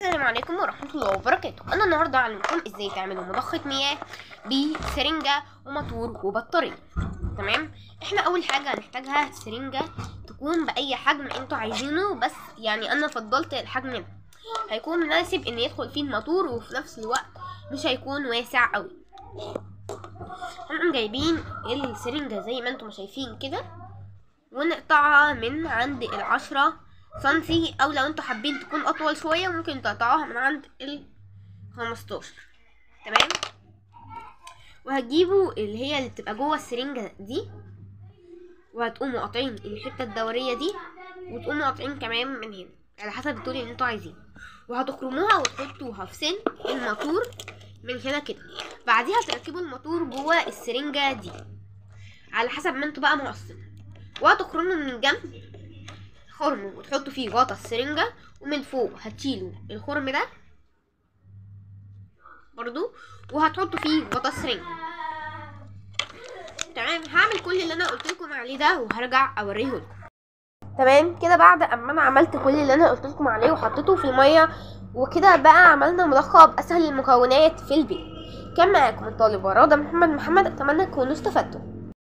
السلام عليكم ورحمة الله وبركاته أنا النهاردة هعلمكم ازاي تعملوا مضخة مياه بسرنجة وموتور وبطارية تمام احنا أول حاجة هنحتاجها سرنجة تكون بأي حجم انتوا عايزينه بس يعني أنا فضلت الحجم ده هيكون مناسب ان يدخل فيه الموتور وفي نفس الوقت مش هيكون واسع قوي هنقوم جايبين السرنجة زي ما انتم شايفين كده ونقطعها من عند العشرة سنتي او لو انتوا حابين تكون اطول شوية ممكن تقطعوها من عند ال 15 تمام وهتجيبوا اللي هي اللي بتبقى جوه السرنجة دي وهتقوموا قاطعين الحتة الدورية دي وتقوموا قاطعين كمان من هنا على حسب الطول اللي انتوا عايزينه وهتخرموها وتحطوها في سن الموتور من هنا كده بعديها تركبوا الموتور جوه السرنجة دي على حسب ما انتوا بقى مقصين وهتخرموا من الجنب خرم وتحطوا فيه غطا السرنجة ومن فوق هتشيلوا الخرم ده برضو وهتحطوا فيه غطا السرنجة تمام هعمل كل اللي انا قلت لكم عليه ده وهرجع اوريه لكم تمام كده بعد اما انا عملت كل اللي انا قلت لكم عليه وحطيته في الميه وكده بقى عملنا مضخه باسهل المكونات في البيت كان معاكم الطالب رضا محمد محمد اتمنى تكونوا استفدتوا